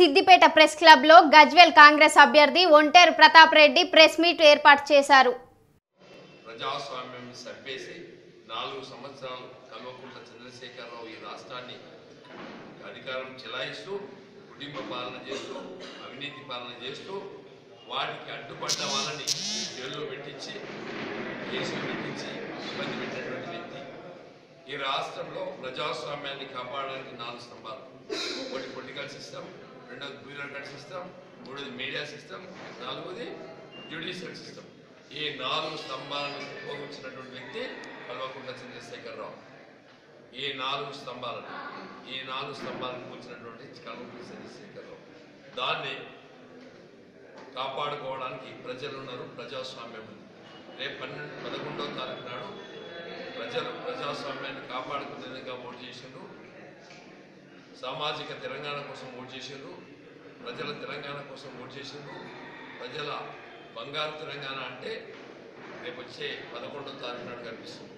Siddipet press క్లబ్లో Gajwel Congress అభ్యర్థి Onteru Pratap Reddy press meet ఏర్పాటు చేశారు ప్రజాస్వామ్యం చంపేసి నాలుగు సంవత్సరాలు కల్వకుంట్ల చంద్రశేఖరరావు ఈ రాష్ట్రాన్ని అధికారం చెలాయిస్తూ కుటుంబ పాలన చేస్తూ అవినీతి పాలన చేస్తూ వాటికి అడ్డుపడ్డ వాళ్ళని జైల్లో పెట్టించి కేసులు పెట్టించి ఇబ్బంది పెట్టినటువంటి వ్యక్తి ఈ రాష్ట్రంలో ప్రజాస్వామ్యాన్ని కాపాడడానికి నాలుగు స్తంభాలు ఒకటి పొలిటికల్ సిస్టమ్ రెండోది బ్యూరోక్రాట్ సిస్టమ్ మూడోది మీడియా సిస్టమ్ నాలుగోది జ్యుడిషియల్ సిస్టమ్ ఈ నాలుగు స్తంభాలను ఉపయోగించినటువంటి వ్యక్తి కల్వకుంట్ల చంద్రశేఖరరావు ఈ నాలుగు స్తంభాలను ఈ నాలుగు స్తంభాలను కూర్చున్నటువంటి కల్వకుంట్ల చంద్రశేఖరరావు దాన్ని కాపాడుకోవడానికి ప్రజలు ఉన్నారు ప్రజాస్వామ్యం ఉంది రేపు పన్నెండు పదకొండవ తారీఖు నాడు ప్రజలు ప్రజాస్వామ్యాన్ని కాపాడుకునేందుకు ఓటు చేసిండ్రు సామాజిక తెలంగాణ కోసం ఓటు చేసిండ్రు ప్రజల తెలంగాణ కోసం ఓటు చేసిండ్రు ప్రజల బంగారు తెలంగాణ అంటే రేపు వచ్చే పదకొండవ తారీఖు నాడు కనిపిస్తుంది